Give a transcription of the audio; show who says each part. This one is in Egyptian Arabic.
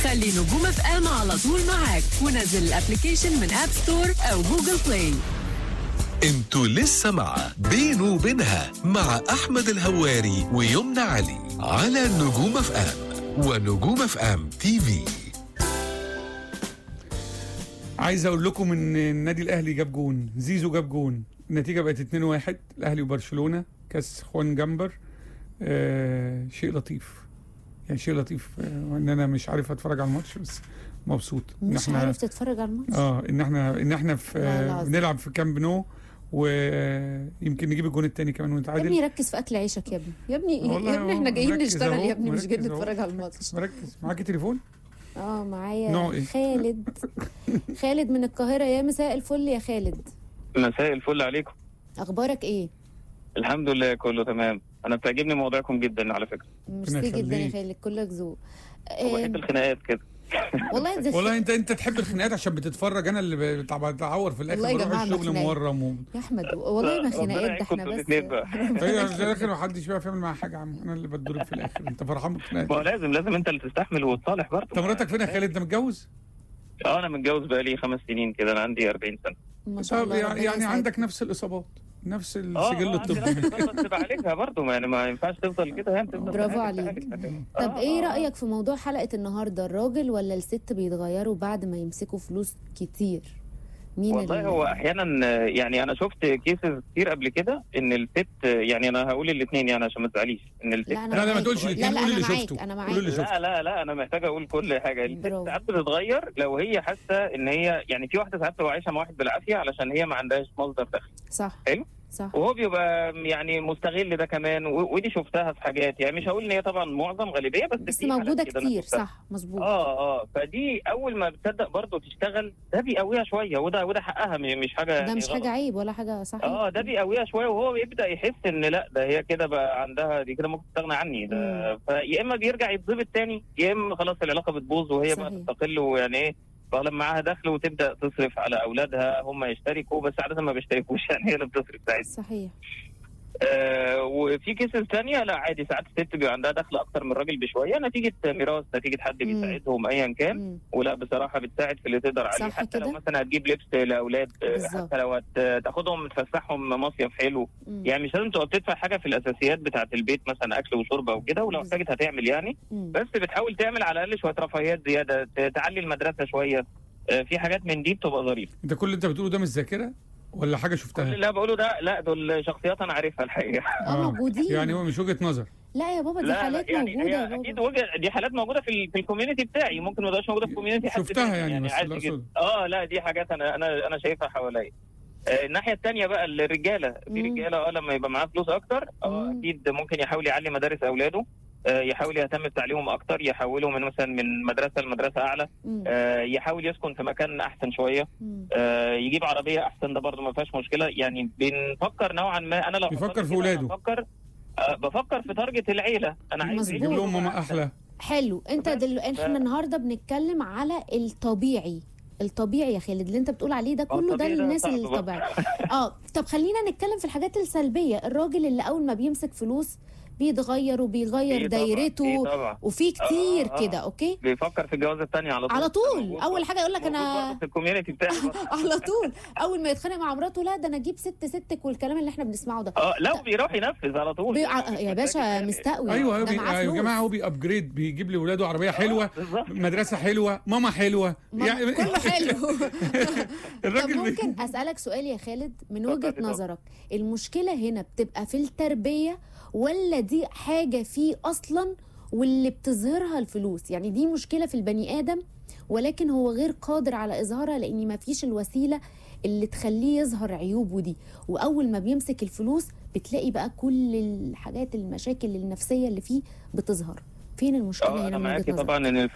Speaker 1: خلي نجوم اف ام على طول معاك ونزل الابلكيشن من اب ستور او جوجل بلاي
Speaker 2: انتوا لسه مع بينه وبينها مع احمد الهواري ويمنى علي على نجوم اف ام ونجوم اف ام تي في
Speaker 3: عايز اقول لكم ان النادي الاهلي جاب جون زيزو جاب جون النتيجه بقت 2-1 الاهلي وبرشلونه كاس خوان جامبر آه شيء لطيف يعني شيء لطيف آه ان انا مش عارف اتفرج على الماتش بس مبسوط ان
Speaker 4: مش عارف تتفرج على الماتش
Speaker 3: اه ان احنا ان احنا في
Speaker 4: لا، لا،
Speaker 3: آه
Speaker 4: عظيم.
Speaker 3: بنلعب في كامب نو ويمكن نجيب الجون الثاني كمان
Speaker 4: يا
Speaker 3: ونتعادل
Speaker 4: ابني ركز في اكل عيشك يا ابني يا ابني
Speaker 3: والله
Speaker 4: يا ابني احنا
Speaker 3: هو
Speaker 4: جايين
Speaker 3: مركز
Speaker 4: نشتغل
Speaker 3: أهو،
Speaker 4: يا ابني مش جايين
Speaker 3: مركز أهو.
Speaker 4: نتفرج على الماتش
Speaker 3: مركز معاكي تليفون
Speaker 4: اه معايا
Speaker 3: نوع إيه؟
Speaker 4: خالد خالد من القاهره يا مساء الفل يا خالد
Speaker 5: مساء الفل عليكم
Speaker 4: اخبارك ايه
Speaker 5: الحمد لله كله تمام انا بتعجبني مواضيعكم جدا على فكره
Speaker 4: ميرسي جدا يا
Speaker 3: يخليك.
Speaker 4: خالد كلك ذوق
Speaker 5: وبحب
Speaker 4: آه،
Speaker 5: الخناقات كده
Speaker 4: والله ده
Speaker 3: والله انت انت تحب الخناقات عشان بتتفرج انا اللي بتع- بتعور في الاخر
Speaker 4: والله يا
Speaker 3: بروح
Speaker 4: جماعة ما
Speaker 3: الشغل
Speaker 4: خناقات.
Speaker 3: مورم و...
Speaker 4: يا احمد والله ما
Speaker 5: ربنا
Speaker 4: خناقات ده
Speaker 5: يعينكم
Speaker 4: احنا
Speaker 5: انتوا
Speaker 4: بس
Speaker 5: الاتنين بقى.
Speaker 3: هي في الاخر ما حدش بيعرف يعمل معايا حاجه يا عم انا اللي بتضرب في الاخر انت فرحان
Speaker 5: ما هو
Speaker 3: بالخناقات
Speaker 5: لازم لازم انت اللي تستحمل وتصالح برضه
Speaker 3: انت مراتك فين يا خالد انت متجوز؟
Speaker 5: اه انا متجوز بقالي خمس سنين كده انا عندي 40 سنه
Speaker 4: ما شاء
Speaker 3: طب
Speaker 4: الله
Speaker 3: يعني,
Speaker 4: ربنا
Speaker 3: يعني
Speaker 4: يسعدك.
Speaker 3: عندك نفس الاصابات نفس
Speaker 5: اه
Speaker 3: السجل
Speaker 5: آه، عندي
Speaker 3: الطبي
Speaker 5: نفس الإصابة، بس بعالجها برضه يعني ما ينفعش تفضل كده يعني تفضل
Speaker 4: برافو
Speaker 5: تعالج-
Speaker 4: عليك.
Speaker 5: تعالج.
Speaker 4: طب
Speaker 5: آه،
Speaker 4: ايه
Speaker 5: آه.
Speaker 4: رايك في موضوع حلقه النهارده الراجل ولا الست بيتغيروا بعد ما يمسكوا فلوس كتير مين
Speaker 5: والله
Speaker 4: ال-
Speaker 5: هو احيانا آه، يعني انا شفت كيسز كتير قبل كده ان الست آه، يعني انا هقول الاثنين يعني عشان ما تزعليش ان الست
Speaker 4: لا، أنا
Speaker 3: لا لا ما
Speaker 4: معاك.
Speaker 3: تقولش
Speaker 4: لا،
Speaker 3: الاثنين
Speaker 4: لا،
Speaker 3: قول
Speaker 4: أنا
Speaker 3: اللي
Speaker 4: معاك،
Speaker 3: شفته
Speaker 4: أنا معاك.
Speaker 3: قول اللي شفته
Speaker 5: لا لا لا انا محتاج اقول كل حاجه الست
Speaker 4: برافو.
Speaker 5: ساعات بتتغير لو هي حاسه ان هي يعني في واحده ساعات بتبقى عايشه مع واحد بالعافيه علشان هي ما عندهاش مصدر دخل
Speaker 4: صح
Speaker 5: حلو.
Speaker 4: صح
Speaker 5: وهو بيبقى يعني مستغل ده كمان و- ودي شفتها في حاجات يعني مش هقول ان هي طبعا معظم غالبيه بس
Speaker 4: بس
Speaker 5: في حالات
Speaker 4: موجوده
Speaker 5: كده أنا
Speaker 4: كتير
Speaker 5: شفتها.
Speaker 4: صح مظبوط
Speaker 5: اه اه فدي اول ما بتصدق برضه تشتغل ده بيقويها شويه وده وده حقها م- مش حاجه
Speaker 4: ده
Speaker 5: يعني
Speaker 4: مش
Speaker 5: غلط.
Speaker 4: حاجه عيب ولا حاجه صح
Speaker 5: اه ده بيقويها شويه وهو بيبدا يحس ان لا ده هي كده بقى عندها دي كده ممكن تستغنى عني ده فيا اما بيرجع يتظبط تاني يا اما خلاص العلاقه بتبوظ وهي بقى
Speaker 4: صحيح.
Speaker 5: تستقل ويعني ايه طالما معاها دخل وتبدا تصرف على اولادها هم يشتركوا بس عاده ما بيشتركوش يعني هي اللي بتصرف ساعتها
Speaker 4: صحيح
Speaker 5: آه وفي كيسز تانية لا عادي ساعات الست بيبقى عندها دخل اكتر من الراجل بشويه نتيجه ميراث نتيجه حد
Speaker 4: مم.
Speaker 5: بيساعدهم ايا كان
Speaker 4: مم.
Speaker 5: ولا بصراحه بتساعد في اللي تقدر عليه
Speaker 4: صح
Speaker 5: حتى لو
Speaker 4: كده؟
Speaker 5: مثلا هتجيب لبس لاولاد آه،
Speaker 4: بالظبط.
Speaker 5: حتى لو هت- تاخدهم تفسحهم مصيف حلو
Speaker 4: مم.
Speaker 5: يعني مش لازم تبقى بتدفع حاجه في الاساسيات بتاعه البيت مثلا اكل وشرب او كده ولو
Speaker 4: بالظبط.
Speaker 5: احتاجت هتعمل يعني
Speaker 4: مم.
Speaker 5: بس بتحاول تعمل على الاقل شويه رفاهيات زياده ت- تعلي المدرسه شويه آه، في حاجات من دي بتبقى ظريفه
Speaker 3: انت كل اللي انت بتقوله ده مش ذاكره ولا حاجه
Speaker 5: كل
Speaker 3: شفتها؟
Speaker 5: اللي أنا بقوله ده لا دول شخصيات انا عارفها الحقيقه
Speaker 4: اه موجودين
Speaker 3: يعني هو مش وجهه نظر
Speaker 4: لا يا بابا دي
Speaker 5: لا لا
Speaker 4: حالات
Speaker 5: يعني
Speaker 4: موجوده يا
Speaker 5: هي اكيد
Speaker 4: بابا
Speaker 5: وجه دي حالات موجوده في ال- في الكوميونتي بتاعي ممكن ما تبقاش موجوده في الكوميونتي حد
Speaker 3: شفتها
Speaker 5: تاني
Speaker 3: يعني بس
Speaker 5: عادي
Speaker 3: لا
Speaker 5: جدا.
Speaker 3: أقصد.
Speaker 5: اه لا دي حاجات انا انا انا شايفها حواليا آه، الناحيه الثانيه بقى الرجاله في
Speaker 4: مم.
Speaker 5: رجاله اه لما يبقى معاه فلوس اكتر اه
Speaker 4: مم.
Speaker 5: اكيد ممكن يحاول يعلي مدارس اولاده آه، يحاول يهتم بتعليمهم اكتر يحولهم من مثلا من مدرسه لمدرسه اعلى
Speaker 4: مم.
Speaker 5: آه، يحاول يسكن في مكان احسن شويه
Speaker 4: مم.
Speaker 5: آه، يجيب عربيه احسن ده برضه ما فيهاش مشكله يعني بنفكر نوعا ما انا لو
Speaker 3: بيفكر
Speaker 5: حصل
Speaker 3: في
Speaker 5: كده
Speaker 3: ولاده.
Speaker 5: بفكر آه، بفكر في تارجت العيله انا عايز
Speaker 4: مظبوط.
Speaker 3: يجيب لهم ماما
Speaker 5: أحسن.
Speaker 3: احلى
Speaker 4: حلو انت
Speaker 5: بس
Speaker 4: دل... احنا النهارده بنتكلم على الطبيعي الطبيعي يا خالد اللي انت بتقول عليه ده كله ده
Speaker 5: الطبيعي ده
Speaker 4: للناس
Speaker 5: صعب بقى.
Speaker 4: الطبيعي اه طب خلينا نتكلم في الحاجات السلبيه الراجل اللي اول ما بيمسك فلوس بيتغير وبيغير
Speaker 5: إيه طبعاً،
Speaker 4: دايرته
Speaker 5: إيه طبعا
Speaker 4: وفي كتير
Speaker 5: آه، آه.
Speaker 4: كده اوكي
Speaker 5: بيفكر في الجوازه الثانيه على طول
Speaker 4: على طول
Speaker 5: موجود
Speaker 4: اول
Speaker 5: برضه.
Speaker 4: حاجه يقول لك
Speaker 5: موجود
Speaker 4: انا
Speaker 5: برضه في الكوميونتي بتاعي برضه.
Speaker 4: على طول اول ما يتخانق مع مراته لا ده انا اجيب ست ستك والكلام اللي احنا بنسمعه ده
Speaker 5: اه لا بيروح ينفذ على طول
Speaker 4: بي...
Speaker 5: يعني
Speaker 4: يا باشا
Speaker 5: يعني-
Speaker 4: مستقوي
Speaker 3: ايوه
Speaker 4: ده
Speaker 3: بي...
Speaker 4: معاه
Speaker 3: يا
Speaker 4: فلوس.
Speaker 3: جماعه هو بيابجريد بيجيب لاولاده عربيه حلوه
Speaker 5: بالظبط
Speaker 3: مدرسه حلوه ماما حلوه
Speaker 4: ما- كله حلو طب
Speaker 3: الراجل بي...
Speaker 4: ممكن اسالك سؤال يا خالد من
Speaker 5: اتفضل
Speaker 4: وجهه
Speaker 5: طبعا.
Speaker 4: نظرك المشكله هنا بتبقى في التربيه ولا دي حاجه فيه اصلا واللي بتظهرها الفلوس يعني دي مشكله في البني ادم ولكن هو غير قادر على اظهارها لان ما فيش الوسيله اللي تخليه يظهر عيوبه دي واول ما بيمسك الفلوس بتلاقي بقى كل الحاجات المشاكل النفسيه اللي فيه بتظهر فين المشكله
Speaker 5: اه
Speaker 4: هنا
Speaker 5: انا
Speaker 4: من وجهه
Speaker 5: معاكي
Speaker 4: نظرك
Speaker 5: طبعا ان